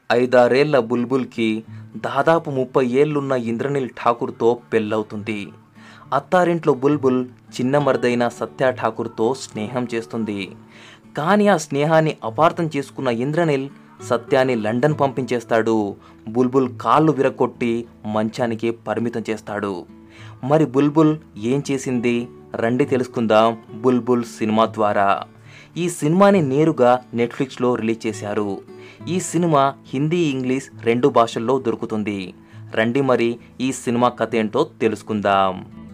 ఐదారేళ్ల బుల్బుల్కి దాదాపు ముప్పై ఏళ్లున్న ఇంద్రనీల్ ఠాకూర్తో పెళ్ళవుతుంది అత్తారింట్లో బుల్బుల్ చిన్న మరిదైన సత్య ఠాకూర్తో స్నేహం చేస్తుంది కానీ ఆ స్నేహాన్ని అపార్థం చేసుకున్న ఇంద్రనీల్ సత్యాన్ని లండన్ పంపించేస్తాడు బుల్బుల్ కాళ్ళు విరగొట్టి మంచానికి పరిమితం చేస్తాడు మరి బుల్బుల్ ఏం చేసింది రండి తెలుసుకుందాం బుల్బుల్ సినిమా ద్వారా ఈ సినిమాని నేరుగా నెట్ఫ్లిక్స్లో రిలీజ్ చేశారు ఈ సినిమా హిందీ ఇంగ్లీష్ రెండు భాషల్లో దొరుకుతుంది రండి మరి ఈ సినిమా కథ ఏంటో తెలుసుకుందాం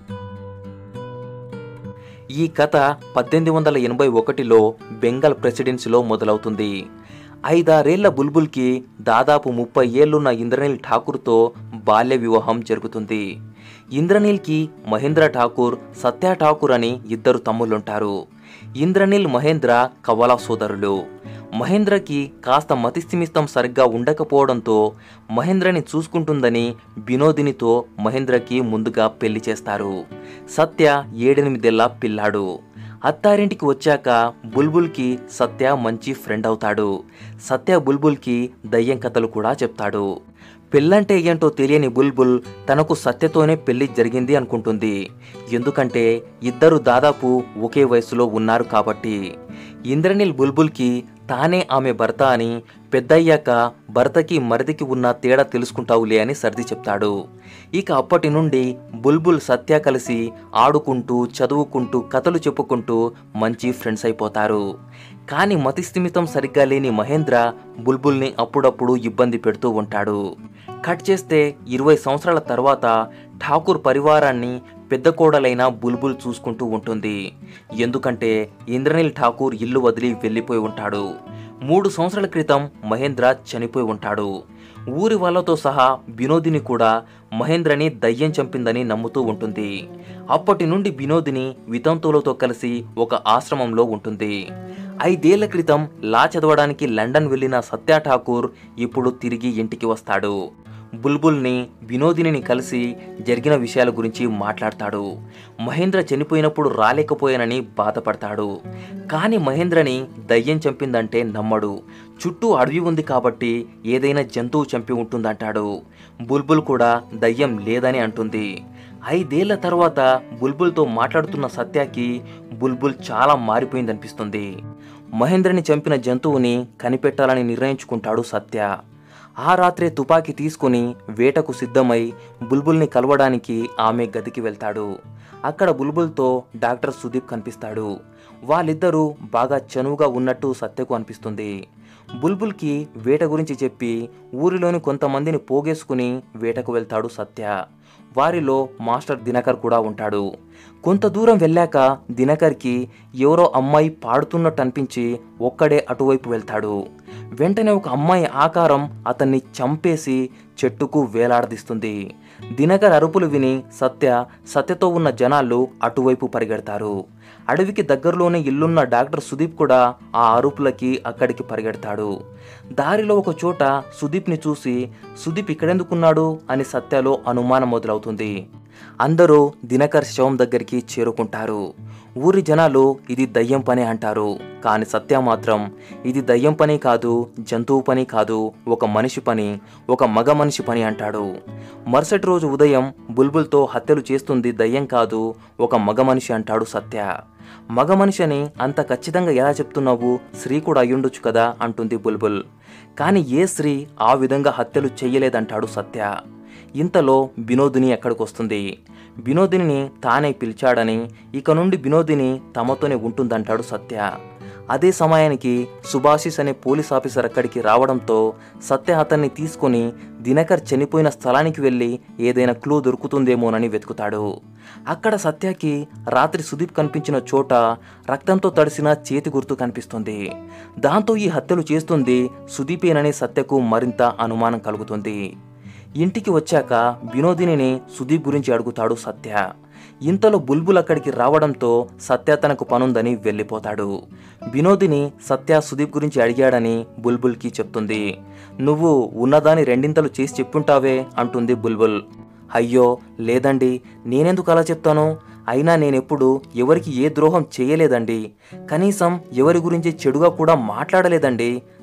ఈ కథ పద్దెనిమిది వందల ఎనభై ఒకటిలో బెంగాల్ ప్రెసిడెన్సీలో మొదలవుతుంది ఐదారేళ్ల బుల్బుల్కి దాదాపు ముప్పై ఏళ్లున్న ఇంద్రనీల్ ఠాకూర్తో బాల్య వివాహం జరుగుతుంది ఇంద్రనీల్కి మహేంద్ర ఠాకూర్ సత్య ఠాకూర్ అని ఇద్దరు తమ్ముళ్ళుంటారు ఇంద్రనీల్ మహేంద్ర కవల సోదరులు మహేంద్రకి కాస్త మతిస్థిమిస్తం సరిగ్గా ఉండకపోవడంతో మహేంద్రని చూసుకుంటుందని వినోదినితో మహేంద్రకి ముందుగా పెళ్లి చేస్తారు సత్య ఏడెనిమిదేళ్ల పిల్లాడు అత్తారింటికి వచ్చాక బుల్బుల్కి సత్య మంచి ఫ్రెండ్ అవుతాడు సత్య బుల్బుల్కి దయ్యం కథలు కూడా చెప్తాడు పెళ్ళంటే ఏంటో తెలియని బుల్బుల్ తనకు సత్యతోనే పెళ్లి జరిగింది అనుకుంటుంది ఎందుకంటే ఇద్దరు దాదాపు ఒకే వయసులో ఉన్నారు కాబట్టి ఇంద్రనీల్ బుల్బుల్కి తానే ఆమె భర్త అని పెద్దయ్యాక భర్తకి మరిదికి ఉన్న తేడా తెలుసుకుంటావులే అని సర్ది చెప్తాడు ఇక అప్పటి నుండి బుల్బుల్ సత్య కలిసి ఆడుకుంటూ చదువుకుంటూ కథలు చెప్పుకుంటూ మంచి ఫ్రెండ్స్ అయిపోతారు కానీ మతిస్థిమితం సరిగ్గా లేని మహేంద్ర బుల్బుల్ని అప్పుడప్పుడు ఇబ్బంది పెడుతూ ఉంటాడు కట్ చేస్తే ఇరవై సంవత్సరాల తర్వాత ఠాకూర్ పరివారాన్ని పెద్ద కోడలైన బుల్బుల్ చూసుకుంటూ ఉంటుంది ఎందుకంటే ఇంద్రనీల్ ఠాకూర్ ఇల్లు వదిలి వెళ్ళిపోయి ఉంటాడు మూడు సంవత్సరాల క్రితం మహేంద్ర చనిపోయి ఉంటాడు ఊరి వాళ్ళతో సహా వినోదిని కూడా మహేంద్రని దయ్యం చంపిందని నమ్ముతూ ఉంటుంది అప్పటి నుండి వినోదిని వితంతువులతో కలిసి ఒక ఆశ్రమంలో ఉంటుంది ఐదేళ్ల క్రితం లా చదవడానికి లండన్ వెళ్ళిన సత్య ఠాకూర్ ఇప్పుడు తిరిగి ఇంటికి వస్తాడు బుల్బుల్ని వినోదిని కలిసి జరిగిన విషయాల గురించి మాట్లాడతాడు మహేంద్ర చనిపోయినప్పుడు రాలేకపోయానని బాధపడతాడు కానీ మహేంద్రని దయ్యం చంపిందంటే నమ్మడు చుట్టూ అడవి ఉంది కాబట్టి ఏదైనా జంతువు చంపి ఉంటుందంటాడు బుల్బుల్ కూడా దయ్యం లేదని అంటుంది ఐదేళ్ల తర్వాత బుల్బుల్తో మాట్లాడుతున్న సత్యాకి బుల్బుల్ చాలా మారిపోయిందనిపిస్తుంది మహేంద్రని చంపిన జంతువుని కనిపెట్టాలని నిర్ణయించుకుంటాడు సత్య ఆ రాత్రే తుపాకీ తీసుకుని వేటకు సిద్ధమై బుల్బుల్ని కలవడానికి ఆమె గదికి వెళ్తాడు అక్కడ బుల్బుల్తో డాక్టర్ సుదీప్ కనిపిస్తాడు వాళ్ళిద్దరూ బాగా చనువుగా ఉన్నట్టు సత్యకు అనిపిస్తుంది బుల్బుల్కి వేట గురించి చెప్పి ఊరిలోని కొంతమందిని పోగేసుకుని వేటకు వెళ్తాడు సత్య వారిలో మాస్టర్ దినకర్ కూడా ఉంటాడు కొంత దూరం వెళ్ళాక దినకర్కి ఎవరో అమ్మాయి పాడుతున్నట్టు అనిపించి ఒక్కడే అటువైపు వెళ్తాడు వెంటనే ఒక అమ్మాయి ఆకారం అతన్ని చంపేసి చెట్టుకు వేలాడదీస్తుంది దినకర్ అరుపులు విని సత్య సత్యతో ఉన్న జనాలు అటువైపు పరిగెడతారు అడవికి దగ్గరలోనే ఇల్లున్న డాక్టర్ సుదీప్ కూడా ఆ అరుపులకి అక్కడికి పరిగెడతాడు దారిలో ఒక చోట సుదీప్ని చూసి సుదీప్ ఇక్కడెందుకున్నాడు అని సత్యలో అనుమానం మొదలవుతుంది అందరూ దినకర్ శవం దగ్గరికి చేరుకుంటారు ఊరి జనాలు ఇది దయ్యం పని అంటారు కానీ సత్య మాత్రం ఇది దయ్యం పని కాదు జంతువు పని కాదు ఒక మనిషి పని ఒక మగ మనిషి పని అంటాడు మరుసటి రోజు ఉదయం బుల్బుల్తో హత్యలు చేస్తుంది దయ్యం కాదు ఒక మగ మనిషి అంటాడు సత్య మగ మనిషి అని అంత ఖచ్చితంగా ఎలా చెప్తున్నావు స్త్రీ కూడా అయ్యుండొచ్చు కదా అంటుంది బుల్బుల్ కానీ ఏ స్త్రీ ఆ విధంగా హత్యలు చెయ్యలేదంటాడు సత్య ఇంతలో వినోదిని ఎక్కడికి వస్తుంది వినోదిని తానే పిలిచాడని ఇక నుండి వినోదిని తమతోనే ఉంటుందంటాడు సత్య అదే సమయానికి సుభాషిస్ అనే పోలీస్ ఆఫీసర్ అక్కడికి రావడంతో సత్య అతన్ని తీసుకొని దినకర్ చనిపోయిన స్థలానికి వెళ్ళి ఏదైనా క్లూ దొరుకుతుందేమోనని వెతుకుతాడు అక్కడ సత్యకి రాత్రి సుదీప్ కనిపించిన చోట రక్తంతో తడిసిన చేతి గుర్తు కనిపిస్తుంది దాంతో ఈ హత్యలు చేస్తుంది సుదీపేనని సత్యకు మరింత అనుమానం కలుగుతుంది ఇంటికి వచ్చాక వినోదిని సుదీప్ గురించి అడుగుతాడు సత్య ఇంతలో బుల్బుల్ అక్కడికి రావడంతో సత్య తనకు పనుందని వెళ్ళిపోతాడు వినోదిని సత్య సుదీప్ గురించి అడిగాడని బుల్బుల్కి చెప్తుంది నువ్వు ఉన్నదాని రెండింతలు చేసి చెప్పుంటావే అంటుంది బుల్బుల్ అయ్యో లేదండి నేనెందుకు అలా చెప్తాను అయినా నేనెప్పుడు ఎవరికి ఏ ద్రోహం చేయలేదండి కనీసం ఎవరి గురించి చెడుగా కూడా మాట్లాడలేదండి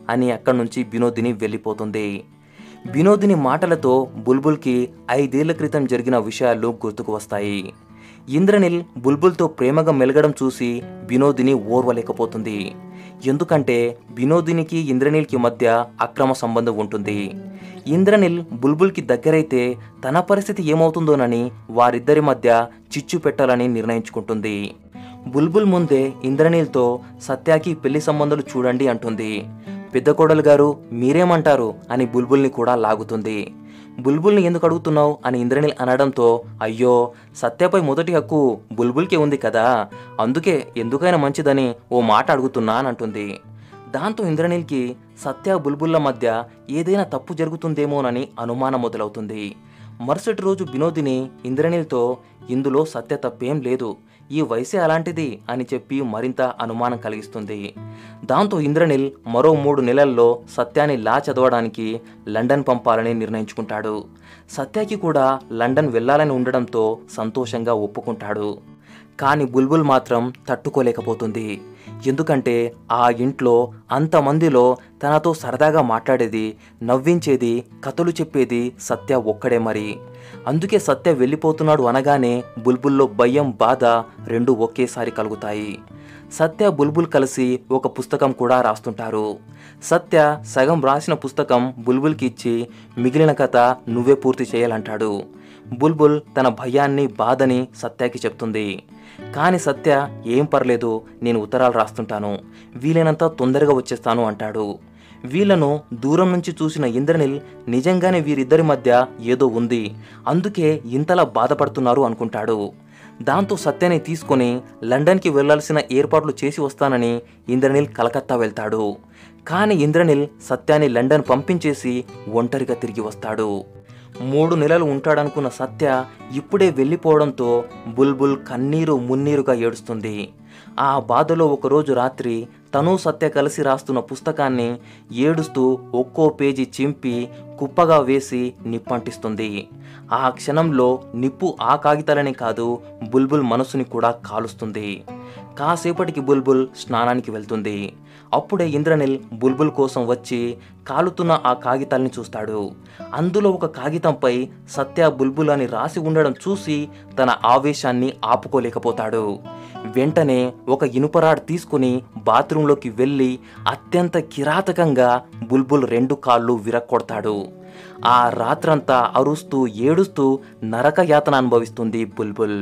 అని అక్కడి నుంచి వినోదిని వెళ్ళిపోతుంది వినోదిని మాటలతో బుల్బుల్కి ఐదేళ్ల క్రితం జరిగిన విషయాలు గుర్తుకు వస్తాయి ఇంద్రనిల్ బుల్బుల్తో ప్రేమగా మెలగడం చూసి వినోదిని ఓర్వలేకపోతుంది ఎందుకంటే వినోదినికి ఇంద్రనీల్కి మధ్య అక్రమ సంబంధం ఉంటుంది ఇంద్రనిల్ బుల్బుల్కి దగ్గరైతే తన పరిస్థితి ఏమవుతుందోనని వారిద్దరి మధ్య చిచ్చు పెట్టాలని నిర్ణయించుకుంటుంది బుల్బుల్ ముందే ఇంద్రనీల్తో సత్యాకి పెళ్లి సంబంధాలు చూడండి అంటుంది పెద్ద కోడలు గారు మీరేమంటారు అని బుల్బుల్ని కూడా లాగుతుంది బుల్బుల్ని ఎందుకు అడుగుతున్నావు అని ఇంద్రనీల్ అనడంతో అయ్యో సత్యపై మొదటి హక్కు బుల్బుల్కే ఉంది కదా అందుకే ఎందుకైనా మంచిదని ఓ మాట అడుగుతున్నా అని అంటుంది దాంతో ఇంద్రనీల్కి సత్య బుల్బుల్ల మధ్య ఏదైనా తప్పు జరుగుతుందేమోనని అనుమానం మొదలవుతుంది మరుసటి రోజు వినోదిని ఇంద్రనీల్తో ఇందులో సత్య తప్పేం లేదు ఈ వయసే అలాంటిది అని చెప్పి మరింత అనుమానం కలిగిస్తుంది దాంతో ఇంద్రనీల్ మరో మూడు నెలల్లో సత్యాన్ని లా చదవడానికి లండన్ పంపాలని నిర్ణయించుకుంటాడు సత్యాకి కూడా లండన్ వెళ్ళాలని ఉండడంతో సంతోషంగా ఒప్పుకుంటాడు కానీ బుల్బుల్ మాత్రం తట్టుకోలేకపోతుంది ఎందుకంటే ఆ ఇంట్లో అంతమందిలో తనతో సరదాగా మాట్లాడేది నవ్వించేది కథలు చెప్పేది సత్య ఒక్కడే మరి అందుకే సత్య వెళ్ళిపోతున్నాడు అనగానే బుల్బుల్లో భయం బాధ రెండు ఒకేసారి కలుగుతాయి సత్య బుల్బుల్ కలిసి ఒక పుస్తకం కూడా రాస్తుంటారు సత్య సగం రాసిన పుస్తకం బుల్బుల్కి ఇచ్చి మిగిలిన కథ నువ్వే పూర్తి చేయాలంటాడు బుల్బుల్ తన భయాన్ని బాధని సత్యకి చెప్తుంది కానీ సత్య ఏం పర్లేదు నేను ఉత్తరాలు రాస్తుంటాను వీలైనంత తొందరగా వచ్చేస్తాను అంటాడు వీళ్ళను దూరం నుంచి చూసిన ఇంద్రనిల్ నిజంగానే వీరిద్దరి మధ్య ఏదో ఉంది అందుకే ఇంతలా బాధపడుతున్నారు అనుకుంటాడు దాంతో సత్యని తీసుకొని లండన్కి వెళ్లాల్సిన ఏర్పాట్లు చేసి వస్తానని ఇంద్రనిల్ కలకత్తా వెళ్తాడు కానీ ఇంద్రనిల్ సత్యాన్ని లండన్ పంపించేసి ఒంటరిగా తిరిగి వస్తాడు మూడు నెలలు ఉంటాడనుకున్న సత్య ఇప్పుడే వెళ్ళిపోవడంతో బుల్బుల్ కన్నీరు మున్నీరుగా ఏడుస్తుంది ఆ బాధలో ఒకరోజు రాత్రి తను సత్య కలిసి రాస్తున్న పుస్తకాన్ని ఏడుస్తూ ఒక్కో పేజీ చింపి కుప్పగా వేసి నిప్పంటిస్తుంది ఆ క్షణంలో నిప్పు ఆ కాగితాలనే కాదు బుల్బుల్ మనసుని కూడా కాలుస్తుంది కాసేపటికి బుల్బుల్ స్నానానికి వెళ్తుంది అప్పుడే ఇంద్రనిల్ బుల్బుల్ కోసం వచ్చి కాలుతున్న ఆ కాగితాల్ని చూస్తాడు అందులో ఒక కాగితంపై సత్య బుల్బుల్ అని రాసి ఉండడం చూసి తన ఆవేశాన్ని ఆపుకోలేకపోతాడు వెంటనే ఒక ఇనుపరాడ్ తీసుకుని బాత్రూంలోకి వెళ్ళి అత్యంత కిరాతకంగా బుల్బుల్ రెండు కాళ్ళు విరక్కొడతాడు ఆ రాత్రంతా అరుస్తూ ఏడుస్తూ నరక యాతన అనుభవిస్తుంది బుల్బుల్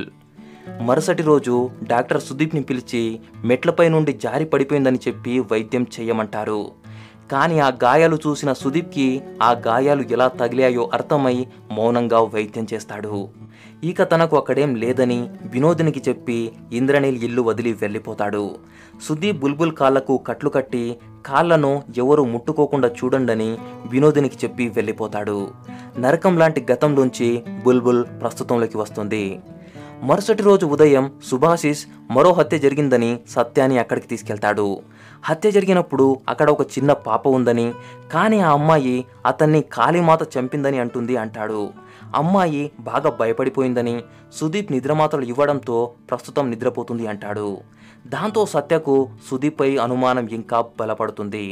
మరుసటి రోజు డాక్టర్ సుదీప్ని పిలిచి మెట్లపై నుండి జారి పడిపోయిందని చెప్పి వైద్యం చేయమంటారు కానీ ఆ గాయాలు చూసిన సుదీప్కి ఆ గాయాలు ఎలా తగిలాయో అర్థమై మౌనంగా వైద్యం చేస్తాడు ఇక తనకు అక్కడేం లేదని వినోదినికి చెప్పి ఇంద్రనీల్ ఇల్లు వదిలి వెళ్ళిపోతాడు సుదీప్ బుల్బుల్ కాళ్లకు కట్లు కట్టి కాళ్లను ఎవరు ముట్టుకోకుండా చూడండని వినోదినికి చెప్పి వెళ్ళిపోతాడు నరకం లాంటి గతంలోంచి బుల్బుల్ ప్రస్తుతంలోకి వస్తుంది మరుసటి రోజు ఉదయం సుభాషిష్ మరో హత్య జరిగిందని సత్యాన్ని అక్కడికి తీసుకెళ్తాడు హత్య జరిగినప్పుడు అక్కడ ఒక చిన్న పాప ఉందని కానీ ఆ అమ్మాయి అతన్ని కాళీమాత చంపిందని అంటుంది అంటాడు అమ్మాయి బాగా భయపడిపోయిందని సుదీప్ నిద్రమాత్రలు ఇవ్వడంతో ప్రస్తుతం నిద్రపోతుంది అంటాడు దాంతో సత్యకు సుదీప్పై అనుమానం ఇంకా బలపడుతుంది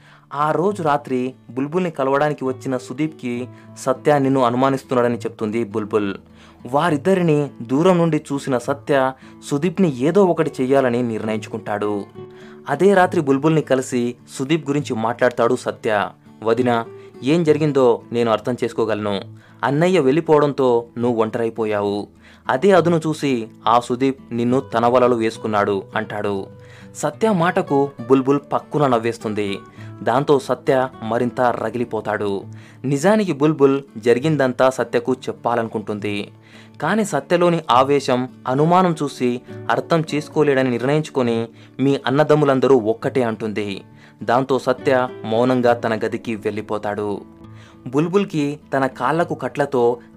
ఆ రోజు రాత్రి బుల్బుల్ని కలవడానికి వచ్చిన సుదీప్కి సత్య నిన్ను అనుమానిస్తున్నాడని చెప్తుంది బుల్బుల్ వారిద్దరిని దూరం నుండి చూసిన సత్య సుదీప్ని ఏదో ఒకటి చెయ్యాలని నిర్ణయించుకుంటాడు అదే రాత్రి బుల్బుల్ని కలిసి సుదీప్ గురించి మాట్లాడతాడు సత్య వదిన ఏం జరిగిందో నేను అర్థం చేసుకోగలను అన్నయ్య వెళ్ళిపోవడంతో నువ్వు ఒంటరైపోయావు అదే అదును చూసి ఆ సుదీప్ నిన్ను తన వలలో వేసుకున్నాడు అంటాడు సత్య మాటకు బుల్బుల్ పక్కున నవ్వేస్తుంది దాంతో సత్య మరింత రగిలిపోతాడు నిజానికి బుల్బుల్ జరిగిందంతా సత్యకు చెప్పాలనుకుంటుంది కానీ సత్యలోని ఆవేశం అనుమానం చూసి అర్థం చేసుకోలేడని నిర్ణయించుకొని మీ అన్నదమ్ములందరూ ఒక్కటే అంటుంది దాంతో సత్య మౌనంగా తన గదికి వెళ్ళిపోతాడు బుల్బుల్కి తన కాళ్లకు కట్లతో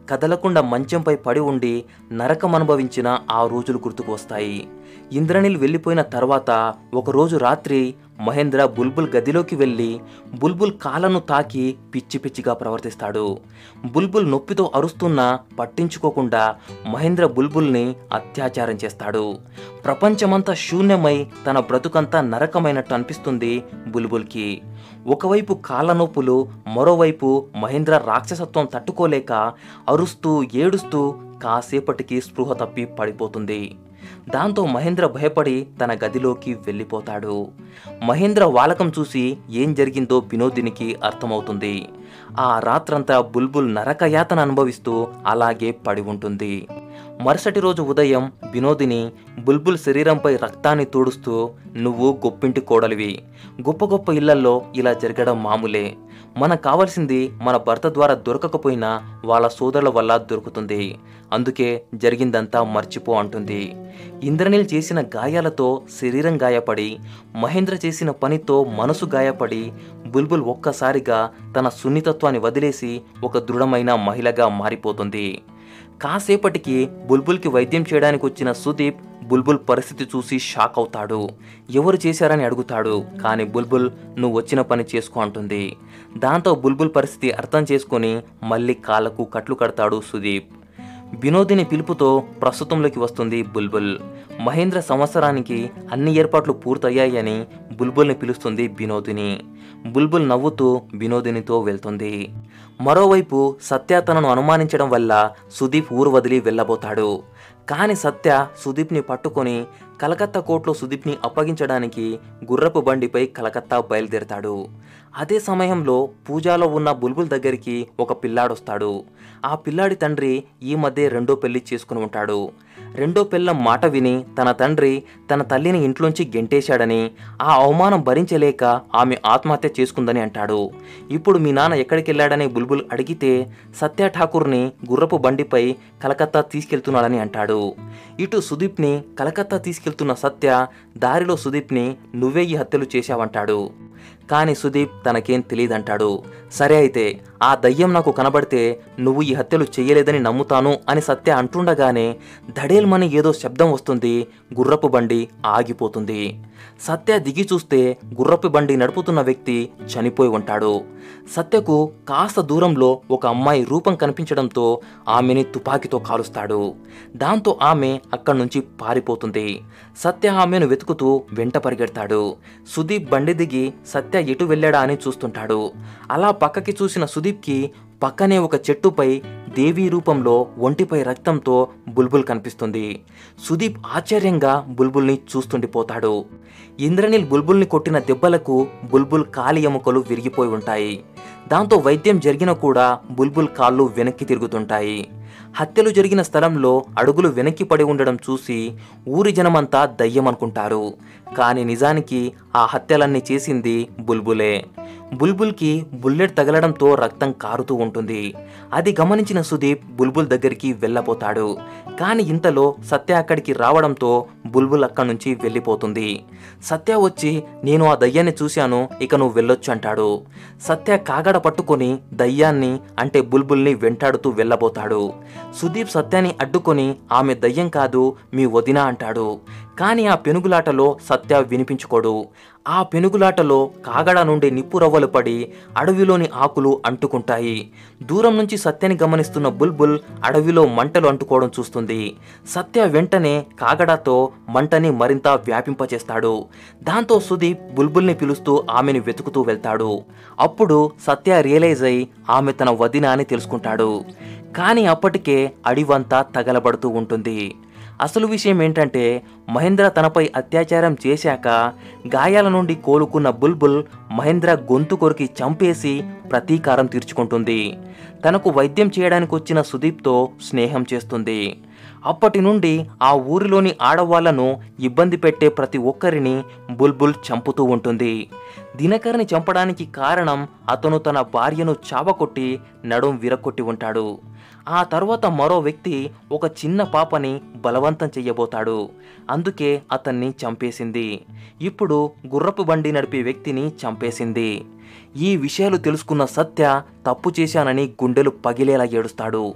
కదలకుండా మంచంపై పడి ఉండి నరకం అనుభవించిన ఆ రోజులు గుర్తుకు వస్తాయి ఇంద్రనీల్ వెళ్ళిపోయిన తర్వాత ఒకరోజు రాత్రి మహేంద్ర బుల్బుల్ గదిలోకి వెళ్ళి బుల్బుల్ కాళ్ళను తాకి పిచ్చి పిచ్చిగా ప్రవర్తిస్తాడు బుల్బుల్ నొప్పితో అరుస్తున్నా పట్టించుకోకుండా మహేంద్ర బుల్బుల్ని అత్యాచారం చేస్తాడు ప్రపంచమంతా శూన్యమై తన బ్రతుకంతా నరకమైనట్టు అనిపిస్తుంది బుల్బుల్కి ఒకవైపు కాళ్ళ నొప్పులు మరోవైపు మహేంద్ర రాక్షసత్వం తట్టుకోలేక అరుస్తూ ఏడుస్తూ కాసేపటికి స్పృహ తప్పి పడిపోతుంది దాంతో మహేంద్ర భయపడి తన గదిలోకి వెళ్ళిపోతాడు మహేంద్ర వాలకం చూసి ఏం జరిగిందో వినోదినికి అర్థమవుతుంది ఆ రాత్రంతా బుల్బుల్ నరకయాతన అనుభవిస్తూ అలాగే పడి ఉంటుంది మరుసటి రోజు ఉదయం వినోదిని బుల్బుల్ శరీరంపై రక్తాన్ని తూడుస్తూ నువ్వు గొప్పింటి కోడలివి గొప్ప గొప్ప ఇళ్లల్లో ఇలా జరగడం మామూలే మనకు కావాల్సింది మన భర్త ద్వారా దొరకకపోయినా వాళ్ళ సోదరుల వల్ల దొరుకుతుంది అందుకే జరిగిందంతా మర్చిపో అంటుంది ఇంద్రనీల్ చేసిన గాయాలతో శరీరం గాయపడి మహేంద్ర చేసిన పనితో మనసు గాయపడి బుల్బుల్ ఒక్కసారిగా తన సున్నితత్వాన్ని వదిలేసి ఒక దృఢమైన మహిళగా మారిపోతుంది కాసేపటికి బుల్బుల్కి వైద్యం చేయడానికి వచ్చిన సుదీప్ బుల్బుల్ పరిస్థితి చూసి షాక్ అవుతాడు ఎవరు చేశారని అడుగుతాడు కానీ బుల్బుల్ నువ్వు వచ్చిన పని చేసుకో అంటుంది దాంతో బుల్బుల్ పరిస్థితి అర్థం చేసుకొని మళ్ళీ కాళ్ళకు కట్లు కడతాడు సుదీప్ వినోదిని పిలుపుతో ప్రస్తుతంలోకి వస్తుంది బుల్బుల్ మహేంద్ర సంవత్సరానికి అన్ని ఏర్పాట్లు పూర్తయ్యాయని బుల్బుల్ని పిలుస్తుంది వినోదిని బుల్బుల్ నవ్వుతూ వినోదినితో వెళ్తుంది మరోవైపు సత్య తనను అనుమానించడం వల్ల సుదీప్ ఊరు వదిలి వెళ్ళబోతాడు కానీ సత్య సుదీప్ని పట్టుకొని కలకత్తా కోర్టులో సుదీప్ని అప్పగించడానికి గుర్రపు బండిపై కలకత్తా బయలుదేరతాడు అదే సమయంలో పూజాలో ఉన్న బుల్బుల్ దగ్గరికి ఒక పిల్లాడొస్తాడు ఆ పిల్లాడి తండ్రి ఈ మధ్య రెండో పెళ్లి చేసుకుని ఉంటాడు రెండో పిల్లం మాట విని తన ఠండ్రి తన తల్లిని ఇంట్లోంచి గెంటేశాడని ఆ అవమానం భరించలేక ఆమె ఆత్మహత్య చేసుకుందని అంటాడు ఇప్పుడు మీ నాన్న ఎక్కడికి వెళ్ళాడని బుల్బుల్ అడిగితే సత్య ఠాకూర్ని గుర్రపు బండిపై కలకత్తా తీసుకెళ్తున్నాడని అంటాడు ఇటు సుదీప్ని కలకత్తా తీసుకెళ్తున్న సత్య దారిలో సుదీప్ని నువ్వే ఈ హత్యలు చేశావంటాడు కానీ సుదీప్ తనకేం తెలియదంటాడు సరే అయితే ఆ దయ్యం నాకు కనబడితే నువ్వు ఈ హత్యలు చేయలేదని నమ్ముతాను అని సత్య అంటుండగానే ధడేల్మని ఏదో శబ్దం వస్తుంది గుర్రపు బండి ఆగిపోతుంది సత్య దిగి చూస్తే గుర్రపు బండి నడుపుతున్న వ్యక్తి చనిపోయి ఉంటాడు సత్యకు కాస్త దూరంలో ఒక అమ్మాయి రూపం కనిపించడంతో ఆమెని తుపాకీతో కాలుస్తాడు దాంతో ఆమె అక్కడి నుంచి పారిపోతుంది సత్య ఆమెను వెతుకుతూ వెంట పరిగెడతాడు సుదీప్ బండి దిగి సత్య ఎటు వెళ్ళాడా అని చూస్తుంటాడు అలా పక్కకి చూసిన సుదీప్కి పక్కనే ఒక చెట్టుపై దేవీ రూపంలో ఒంటిపై రక్తంతో బుల్బుల్ కనిపిస్తుంది సుదీప్ ఆశ్చర్యంగా బుల్బుల్ని చూస్తుండిపోతాడు ఇంద్రనీల్ బుల్బుల్ని కొట్టిన దెబ్బలకు బుల్బుల్ కాలి ఎముకలు విరిగిపోయి ఉంటాయి దాంతో వైద్యం జరిగిన కూడా బుల్బుల్ కాళ్ళు వెనక్కి తిరుగుతుంటాయి హత్యలు జరిగిన స్థలంలో అడుగులు వెనక్కి పడి ఉండడం చూసి ఊరి జనమంతా దయ్యం అనుకుంటారు కానీ నిజానికి ఆ హత్యలన్నీ చేసింది బుల్బులే బుల్బుల్కి బుల్లెట్ తగలడంతో రక్తం కారుతూ ఉంటుంది అది గమనించిన సుదీప్ బుల్బుల్ దగ్గరికి వెళ్ళబోతాడు కానీ ఇంతలో సత్య అక్కడికి రావడంతో బుల్బుల్ అక్కడి నుంచి వెళ్ళిపోతుంది సత్య వచ్చి నేను ఆ దయ్యాన్ని చూశాను ఇక నువ్వు వెళ్ళొచ్చు అంటాడు సత్య కాగడ పట్టుకొని దయ్యాన్ని అంటే బుల్బుల్ని వెంటాడుతూ వెళ్ళబోతాడు సుదీప్ సత్యాన్ని అడ్డుకొని ఆమె దయ్యం కాదు మీ వదిన అంటాడు కానీ ఆ పెనుగులాటలో సత్య వినిపించుకోడు ఆ పెనుగులాటలో కాగడ నుండి నిప్పు రవ్వలు పడి అడవిలోని ఆకులు అంటుకుంటాయి దూరం నుంచి సత్యని గమనిస్తున్న బుల్బుల్ అడవిలో మంటలు అంటుకోవడం చూస్తుంది సత్య వెంటనే కాగడతో మంటని మరింత వ్యాపింపచేస్తాడు దాంతో సుదీప్ బుల్బుల్ని పిలుస్తూ ఆమెను వెతుకుతూ వెళ్తాడు అప్పుడు సత్య రియలైజ్ అయి ఆమె తన వదిన అని తెలుసుకుంటాడు కానీ అప్పటికే అడివంతా తగలబడుతూ ఉంటుంది అసలు విషయం ఏంటంటే మహేంద్ర తనపై అత్యాచారం చేశాక గాయాల నుండి కోలుకున్న బుల్బుల్ మహేంద్ర గొంతు కొరికి చంపేసి ప్రతీకారం తీర్చుకుంటుంది తనకు వైద్యం చేయడానికి వచ్చిన సుదీప్తో స్నేహం చేస్తుంది అప్పటి నుండి ఆ ఊరిలోని ఆడవాళ్లను ఇబ్బంది పెట్టే ప్రతి ఒక్కరిని బుల్బుల్ చంపుతూ ఉంటుంది దినకర్ని చంపడానికి కారణం అతను తన భార్యను చావకొట్టి నడుం విరక్కొట్టి ఉంటాడు ఆ తర్వాత మరో వ్యక్తి ఒక చిన్న పాపని బలవంతం చెయ్యబోతాడు అందుకే అతన్ని చంపేసింది ఇప్పుడు గుర్రపు బండి నడిపే వ్యక్తిని చంపేసింది ఈ విషయాలు తెలుసుకున్న సత్య తప్పు చేశానని గుండెలు పగిలేలా ఏడుస్తాడు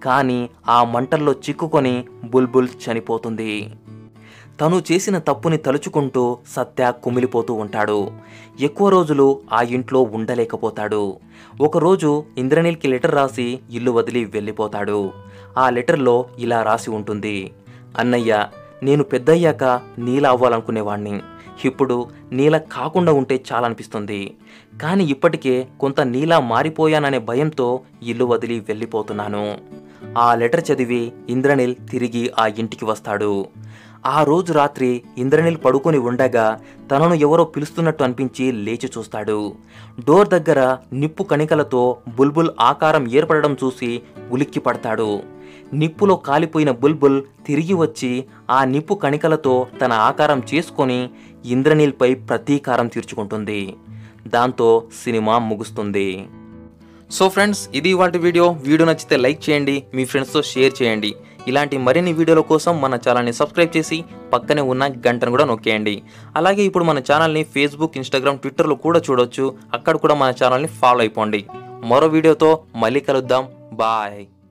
కానీ ఆ మంటల్లో చిక్కుకొని బుల్బుల్ చనిపోతుంది తను చేసిన తప్పుని తలుచుకుంటూ సత్య కుమిలిపోతూ ఉంటాడు ఎక్కువ రోజులు ఆ ఇంట్లో ఉండలేకపోతాడు ఒకరోజు ఇంద్రనీల్కి లెటర్ రాసి ఇల్లు వదిలి వెళ్ళిపోతాడు ఆ లెటర్లో ఇలా రాసి ఉంటుంది అన్నయ్య నేను పెద్దయ్యాక నీలా అవ్వాలనుకునేవాణ్ణి ఇప్పుడు నీలా కాకుండా ఉంటే చాలా అనిపిస్తుంది కానీ ఇప్పటికే కొంత నీలా మారిపోయాననే భయంతో ఇల్లు వదిలి వెళ్ళిపోతున్నాను ఆ లెటర్ చదివి ఇంద్రనీల్ తిరిగి ఆ ఇంటికి వస్తాడు ఆ రోజు రాత్రి ఇంద్రనీల్ పడుకొని ఉండగా తనను ఎవరో పిలుస్తున్నట్టు అనిపించి లేచి చూస్తాడు డోర్ దగ్గర నిప్పు కణికలతో బుల్బుల్ ఆకారం ఏర్పడడం చూసి ఉలిక్కి పడతాడు నిప్పులో కాలిపోయిన బుల్బుల్ తిరిగి వచ్చి ఆ నిప్పు కణికలతో తన ఆకారం చేసుకొని ఇంద్రనీల్పై ప్రతీకారం తీర్చుకుంటుంది దాంతో సినిమా ముగుస్తుంది సో ఫ్రెండ్స్ ఇది వాటి వీడియో వీడియో నచ్చితే లైక్ చేయండి మీ ఫ్రెండ్స్తో షేర్ చేయండి ఇలాంటి మరిన్ని వీడియోల కోసం మన ఛానల్ని సబ్స్క్రైబ్ చేసి పక్కనే ఉన్న గంటను కూడా నొక్కేయండి అలాగే ఇప్పుడు మన ఛానల్ని ఫేస్బుక్ ఇన్స్టాగ్రామ్ ట్విట్టర్లో కూడా చూడొచ్చు అక్కడ కూడా మన ఛానల్ని ఫాలో అయిపోండి మరో వీడియోతో మళ్ళీ కలుద్దాం బాయ్